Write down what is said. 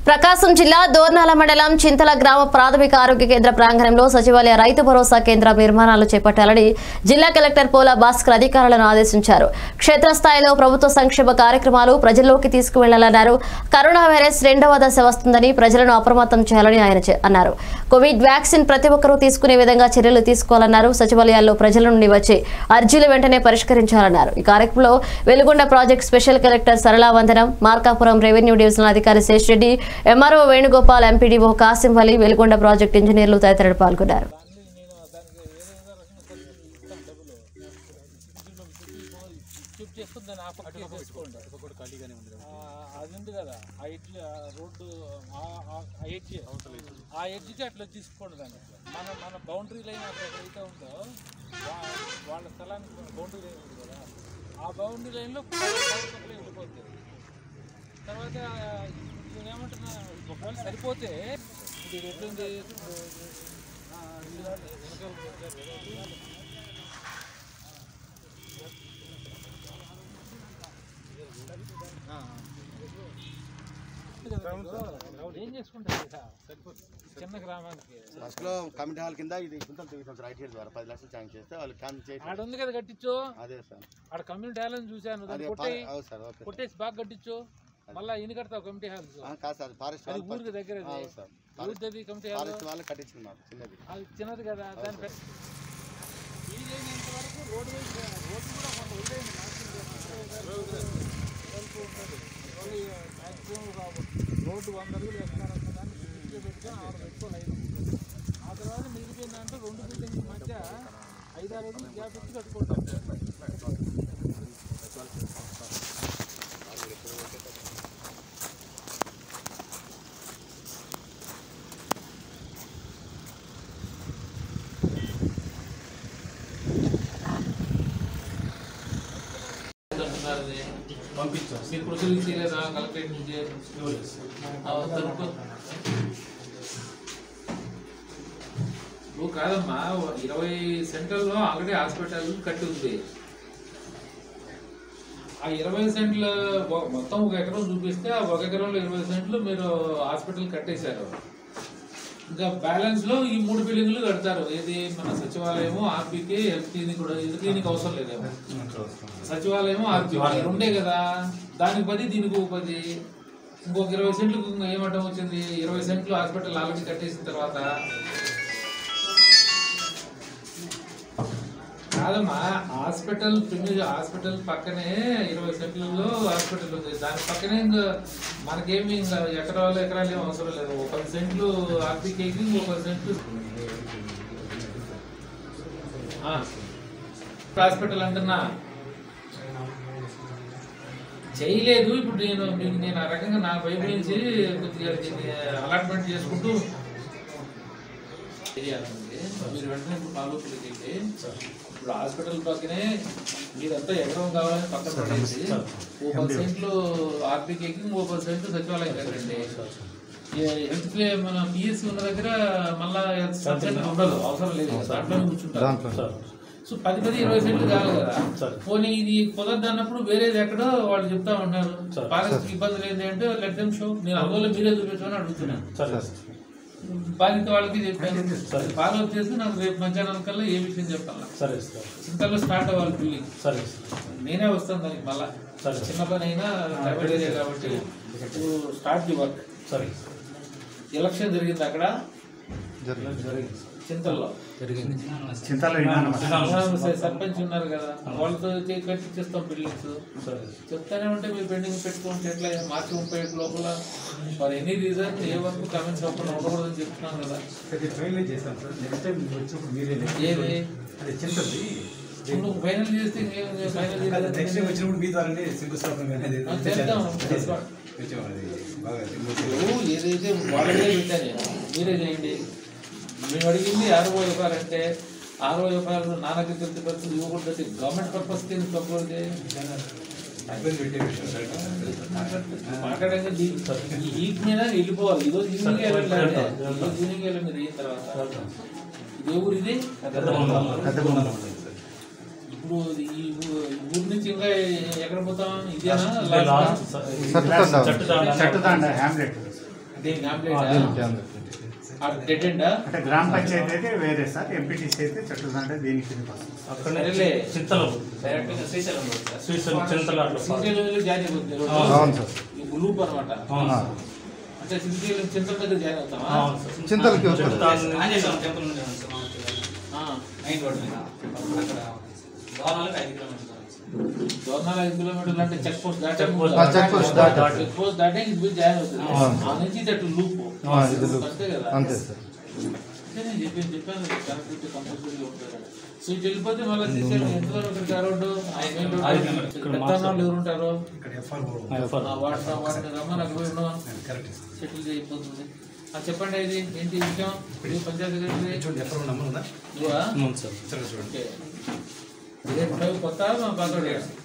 ప్రకాశం జిల్లా దోర్నాల మండలం చింతల గ్రామ ప్రాథమిక ఆరోగ్య కేంద్ర ప్రాంగణంలో సచివాలయ రైతు భరోసా కేంద్ర నిర్మాణాలు చేపట్టాలని జిల్లా కలెక్టర్ పోలా భాస్కర్ అధికారులను ఆదేశించారు క్షేత్రస్థాయిలో ప్రభుత్వ సంక్షేమ కార్యక్రమాలు ప్రజల్లోకి తీసుకువెళ్లాలన్నారు కరోనా వైరస్ రెండవ దశ వస్తుందని ప్రజలను అప్రమత్తం చేయాలని ఆయన చె- అన్నారు కోవిడ్ వ్యాక్సిన్ ప్రతి ఒక్కరూ తీసుకునే విధంగా చర్యలు తీసుకోవాలన్నారు సచివాలయాల్లో ప్రజల నుండి వచ్చే అర్జీలు వెంటనే పరిష్కరించాలన్నారు ఈ కార్యక్రమంలో Veligonda project special collector Sarala Vandanam Markapuram revenue divisional అధికారి Seshareddy MRO Venugopal MPDO Kasim Ali Veligonda project ఇంజనీర్లు తదితరులు పాల్గొన్నారు షిఫ్ట్ చేసుకుని దాన్ని ఆఫ్ చేసుకోండి అది ఉంది కదా ఆ ఎడ్జ్ ఆ రోడ్డు ఆ- ఆ- ఆ ఎడ్జ్ ఆ ఎడ్జ్కి అట్లా తీసుకోండి దాన్ని మన మన బౌండరీ లైన్ అక్కడ ఎక్కడైతే ఉందో వా- వాళ్ళ స్థలానికి బౌండరీ లైన్ ఉంది కదా ఆ బౌండరీ లైన్లో వెళ్ళిపోతుంది తర్వాత నేను ఏమంటున్నా ఒకవేళ సరిపోతే ఇప్పుడు ఇది ఎట్లుంది ఆ, ఇది వెనకాల ఏం చేసుకుంటారు ఇక? సరిపోతుంది చిన్న గ్రామానికి ఫస్ట్ లో కమిటీ హాల్ కింద ఇది గుంతలు తీసాం సార్ ఐటీఎల్ ద్వారా పది లక్షలు ఛాన్స్ చేస్తే వాళ్ళు క్యాన్ చేసి ఆడ ఉంది కదా కట్టించు అదే సార్ ఆడ కమ్యూనిటీ హాల్ అని చూశాను దాన్ని అదే కొట్టేయి పా- అవును సార్ ఓకే కొట్టేసి బాగా కట్టించు మళ్ళా ఇన్ని కడతావు కమిటీ హాల్స్ ఆ, కాదు సార్ ఫారెస్ట్ అది వాళ్ళు ఊరికి దగ్గర అవును సార్ ఊరిది కమిటీ హాల్ ఫారెస్ట్ వాళ్ళు కట్టించింది మాకు చిన్నది అది చిన్నది కదా దాని పెద్ద వీలైనంత వరకు రోడ్డు వైపు రోడ్డు కూడా కొంత వదిలేయండి మ్యాక్సిమం రోడ్డు వంద అడుగులు వేస్తారంట దాన్ని దృష్టిలో పెట్టుకొని ఆరు పెట్టుకోవాలి ఐదు ఆ తర్వాత మిగిలిపోయిందంటే రెండు బిల్డింగ్ మధ్య ఐదారు అడుగులు గ్యాప్ ఇచ్చి కట్టుకుంటాం పంపించాం మీరు కృషులు చేయలేదా కలెక్టరేట్ నుంచి ఆ, తరుపు. నువ్వు కాదమ్మా ఇరవై సెంటర్లో ఆల్రెడీ హాస్పిటల్ కట్టి ఉంది ఆ ఇరవై సెంట్ల ఒ- మొత్తం ఒక ఎకరం చూపిస్తే ఆ ఒక ఎకరంలో ఇరవై సెంట్లు మీరు హాస్పిటల్ కట్టేశారు ఇంకా బ్యాలెన్స్ లో ఈ మూడు బిల్డింగ్లు కడతారు ఏది మన సచివాలయము ఆర్బీకి హెల్త్ క్లినిక్ కూడా హెల్త్ క్లినిక్ అవసరం లేదేమో సచివాలయము ఆర్బీకి రెండే కదా దానికి పది దీనికి ఒక పది ఇంకొక ఇరవై సెంట్లకు ఇంకా ఏమటం వచ్చింది ఇరవై సెంట్లు హాస్పిటల్ ఆల్రెడీ కట్టేసిన తర్వాత కాదమ్మా హాస్పిటల్ ప్రిమి హాస్పిటల్ పక్కనే ఇరవై సెంట్లలో హాస్పిటల్ ఉంది దాని పక్కనే ఇంకా మనకేమి ఇంకా ఎకరాలు ఎకరాలు ఏం అవసరం లేదు ఒక పది సెంట్లు ఆర్బీకేకి ఇంకో పది సెంట్లు ఆ, హాస్పిటల్ అంటున్నా చేయలేదు ఇప్పుడు నేను మీకు నేను ఆ రకంగా నా వైపు నుంచి కొద్దిగా దీన్ని అలాట్మెంట్ చేసుకుంటూ చేయాలి మీరు వెంటనే ఇప్పుడు తాలూకులకి వెళ్ళి ఇప్పుడు హాస్పిటల్ పక్కనే మీరంతా ఎకరం కావాలని పక్కన పడేసి ఓ పది సెంట్లు ఆర్బీకేకి ఇంకో పది సెంట్లు సచివాలయం కట్టండి హెల్త్ ప్లే మన పిఎస్సి ఉన్న దగ్గర మళ్ళా సబ్జెక్ట్ ఉండదు అవసరం లేదు దాంట్లోనే కూర్చుంటారు సో పది పది ఇరవై సెంట్లు కావాలి కదా పోనీ ఇది కుదరదు అన్నప్పుడు వేరేది ఎక్కడో వాళ్ళు చెప్తా ఉన్నారు పాలసీ ఇబ్బందులు ఏంటి అంటే లెట్ దెమ్ షో నేను అందులో మీరే చూపించమని అడుగుతున్నాను బాధిత వాళ్ళకి చెప్పాను ఫాలో అప్ చేసి నాకు రేపు మధ్యాహ్నం కల్లా ఏ విషయం చెప్పాలి సరే సార్ చింతల్లో స్టార్ట్ అవ్వాలి బిల్డింగ్ సరే నేనే వస్తాను దానికి మళ్ళా చిన్న పని అయినా ప్రైవేట్ ఏరియా కాబట్టి స్టార్ట్ ది వర్క్ సరే ఎలక్షన్ జరిగింది అక్కడ జరిగింది చింతల్లో చింతలో స- సర్పంచ్ ఉన్నారు కదా వాళ్ళతో చే- కట్టించేస్తాం బిల్డింగ్స్ సరే చెప్తానే ఉంటే మీరు పెండింగ్ పెట్టుకుంటే ఎట్లా మార్చి ముప్పై ఏడు లోపల ఫర్ ఎనీ రీజన్ ఏ వరకు కమెంట్స్ అవ్వకుండా ఉండకూడదని చెప్తున్నాను కదా అది ఫైనల్ చేశాను సార్ నెక్స్ట్ టైం మీరు వచ్చినప్పుడు మీరే ఏది అది చింతది నువ్వు ఫైనల్ చేస్తే ఇంకేం ఫైనల్ నెక్స్ట్ టైం చేయలేదు వచ్చినప్పుడు మీ ద్వారానే శంకుస్థాపన అనేది ఆ, చేద్దాం. కొంచెం అది బాగా నువ్వు ఏదైతే వాళ్ళకే పెట్టాను నేను. మీరే చేయండి మేము అడిగింది అరవై రూపాయలు అంటే అరవై రూపాయలు నాన్నకి తృప్తి పరిస్థితి ఇవ్వకూడదు గవర్నమెంట్ పర్పస్ కింద తప్పకూడదు ఇబ్బంది పెట్టే విషయం సార్ మాట్లాడంగా ఈ హీట్ మీద వెళ్ళిపోవాలి ఈరోజు ఈవినింగ్ వెళ్ళండి ఈరోజు ఈవినింగ్ వెళ్ళండి మీరు అయిన తర్వాత ఇది ఏ ఊరు ఇది ఇప్పుడు ఈ ఊ- ఊరు నుంచి ఇంకా ఎక్కడ పోతాం ఇదేనా లాస్ట్ చెట్టు తాండ హ్యామ్లెట్ దీనికి ఆమ్లెట్ డెడ్ ఎండా అంటే గ్రామ పంచాయతీ అయితే వేరే సార్ ఎంపీటీసీ అయితే చెట్లు అంటే దీనికి కిందకి వస్తుంది సరేలే చింతలు డైరెక్ట్గా శ్రీశైలం రోడ్ సార్ శ్రీశైలం చింతలు అట్లా శ్రీశైలం జాయిన్ అయిపోతుంది రోడ్. అవును సార్ ఈ లూప్ అనమాట అవును సార్. అంటే శ్రీశైలం చింతల దగ్గర జాయిన్ అవుతామా అవును సార్. చింతలకి వస్తుంది చింతలు ఆంజనేయ టెంపుల్ ఉంది కదా సార్ ఆ. మెయిన్ రోడ్ మీద అక్కడ భవనాలకు ఐదు కిలోమీటర్లు దోర్నాలు ఐదు కిలోమీటర్లు అంటే చెక్ పోస్ట్ దాటే చెక్ పోస్ట్ ఆ, చెక్ పోస్ట్ దాటాలి. చెక్ పోస్ట్ దాటే ఇది పోయి జాయిన్ అవుతుంది అవును. ఆ నుంచి ఇటు లూప్ ఆ, ఇది loop. అంతే కదా అంతే సార్ అంటే నేను చెప్పాను చెప్పాను కనెక్టివిటీ కంపల్సరీగా ఉంటుంది సో ఇటు వెళ్ళిపోతే మళ్ళీ శ్రీశైలం ఎంత దూరం ఇక్కడ రోడ్డు ఐదు మెయిన్ రోడ్డు ఐదు కిలోమీటర్లు. ఇక్కడ పెద్ద వాళ్ళు ఎవరు ఉంటారు ఇక్కడ ఎఫ్ఆర్ ఆ వాటర్ వాటర్ రమ్మని అక్కడ పోయి ఉన్నాం కరెక్ట్ సెటిల్ చేయబోతుంది ఆ చెప్పండి ఇది ఏంటి ఈ విషయం ఇది పంచాయతీ సెక్రటరీ చూడండి ఎఫ్ఆర్ నెంబర్ ఉందా నువ్వా అవును సార్ సరే చూడండి ఓకే ఇదే కొత్త మా పాతోడే